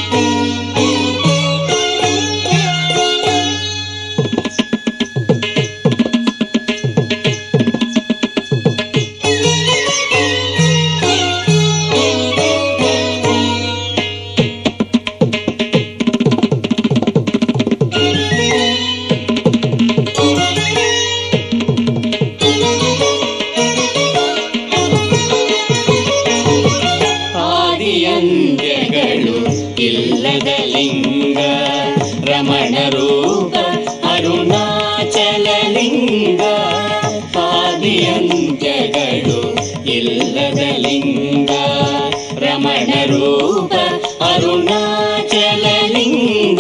ಆದಿಯಂತ್ಯಗಳು ಇಲ್ಲದ ಲಿಂಗ ರಮಣ ರೂಪ ಅರುಣಾಚಲ ಲಿಂಗ ಆದಿಯಂತ್ಯಗಳು ಇಲ್ಲದ ಲಿಂಗ ರಮಣ ರೂಪ ಅರುಣಾಚಲ ಲಿಂಗ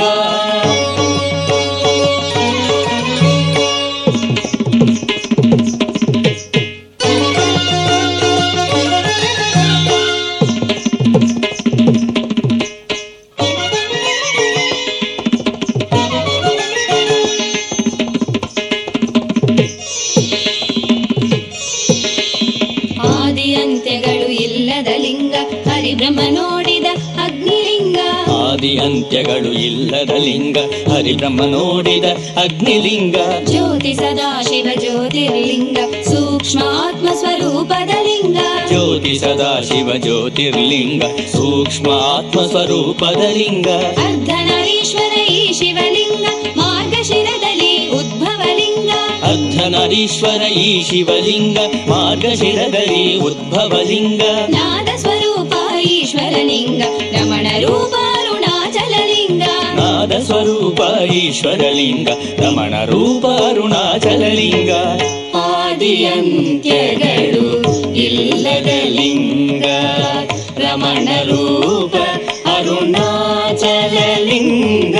ಆದಿ ಅಂತ್ಯಗಳು ಇಲ್ಲದ ಲಿಂಗ ಹರಿಬ್ರಹ್ಮ ನೋಡಿದ ಅಗ್ನಿಲಿಂಗ ಆದಿ ಅಂತ್ಯಗಳು ಇಲ್ಲದ ಲಿಂಗ ಹರಿಬ್ರಹ್ಮ ನೋಡಿದ ಅಗ್ನಿಲಿಂಗ ಜ್ಯೋತಿ ಸದಾ ಶಿವ ಜ್ಯೋತಿರ್ಲಿಂಗ ಸೂಕ್ಷ್ಮ ಆತ್ಮ ಸ್ವರೂಪದ ಲಿಂಗ ಜ್ಯೋತಿ ಸದಾ ಶಿವ ಜ್ಯೋತಿರ್ಲಿಂಗ ಸೂಕ್ಷ್ಮ ಆತ್ಮ ಸ್ವರೂಪದ ಲಿಂಗ ಅರ್ಧನಾರೀಶ್ವರ ಈ ಶಿವಲಿಂಗ ಮಾರ್ಗಶಿರದಲ್ಲಿ ಉದ್ಭವಲಿಂಗ ಅರ್ಧನರೀಶ್ವರ ಈ ಶಿವಲಿಂಗ ಮಾರ್ಗಶಿರದಲ್ಲಿ ಉದ್ಭವಲಿಂಗ ನಾದ ಸ್ವರೂಪ ಈಶ್ವರಲಿಂಗ ರಮಣ ರೂಪ ಅರುಣಾಚಲಲಿಂಗ ನಾದ ಸ್ವರೂಪ ಈಶ್ವರಲಿಂಗ ರಮಣ ರೂಪ ಅರುಣಾಚಲಲಿಂಗ ಆದಿಯಂತ್ಯಗಳು ಇಲ್ಲದ ಲಿಂಗ ರಮಣ ರೂಪ ಅರುಣಾಚಲಲಿಂಗ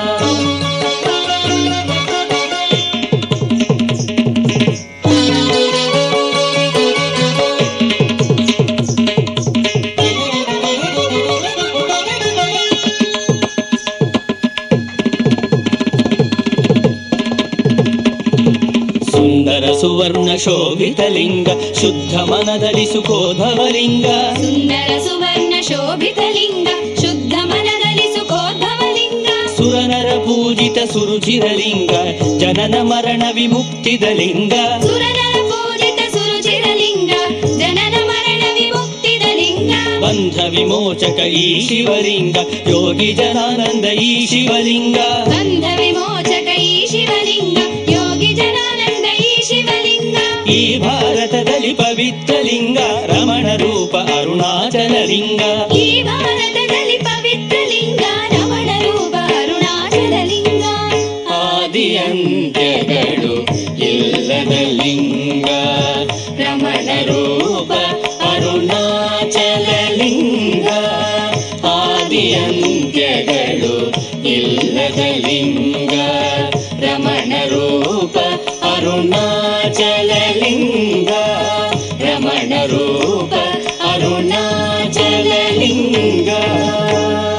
ಸುಂದರ ಸುವರ್ಣ ಶೋಭಿತ ಲಿಂಗ ಶುದ್ಧ ಮನದಲ್ಲಿ ಸುಖೋದ್ಭವಲಿಂಗ ಸುಂದರ ಸುವರ್ಣ ಶೋಭಿತ ಲಿಂಗ ಶುದ್ಧ ಮನದಲ್ಲಿ ಸುಖೋದ್ಭವಲಿಂಗ ಸುರನರ ಪೂಜಿತ ಸುರುಚಿರಲಿಂಗ ಜನನ ಮರಣ ವಿಮುಕ್ತಿದ ಲಿಂಗ ಸುರನರ ಪೂಜಿತ ಸುರುಚಿರಲಿಂಗ ಜನನ ಮರಣ ವಿಮುಕ್ತಿದ ಲಿಂಗ ಬಂಧ ವಿಮೋಚಕ ಈ ಶಿವಲಿಂಗ ಯೋಗಿ ಜನಾನಂದ ಈ ಶಿವಲಿಂಗ ಬಂಧ ವಿಮೋಚಕ ಈ ಶಿವಲಿಂಗ ಯೋಗಿ ಜನಾನಂದ ಈ ಶಿವಲಿಂಗ ಈ ಭಾರತದಲ್ಲಿ ಪವಿತ್ರ ಲಿಂಗ ರಮಣ ರೂಪ ಅರುಣಾಚಲ ಲಿಂಗ ಈ ಭಾರತದಲ್ಲಿ ಪವಿತ್ರ ಲಿಂಗ ರಮಣ ರೂಪ ಅರುಣಾಚಲ ಲಿಂಗ ಆದಿ ಅಂತ್ಯಗಳು ಇಲ್ಲದ ಲಿಂಗ ರಮಣ ರೂಪ ಅರುಣಾಚಲ ಲಿಂಗ ಆದಿ ಅಂತ್ಯಗಳು ಇಲ್ಲದ ಲಿಂಗ ರಮಣ ರೂಪ ಅರುಣಾಚಲ ಲಿಂಗ ರಮಣ ರೂಪ ಅರುಣಾಚಲ ಲಿಂಗ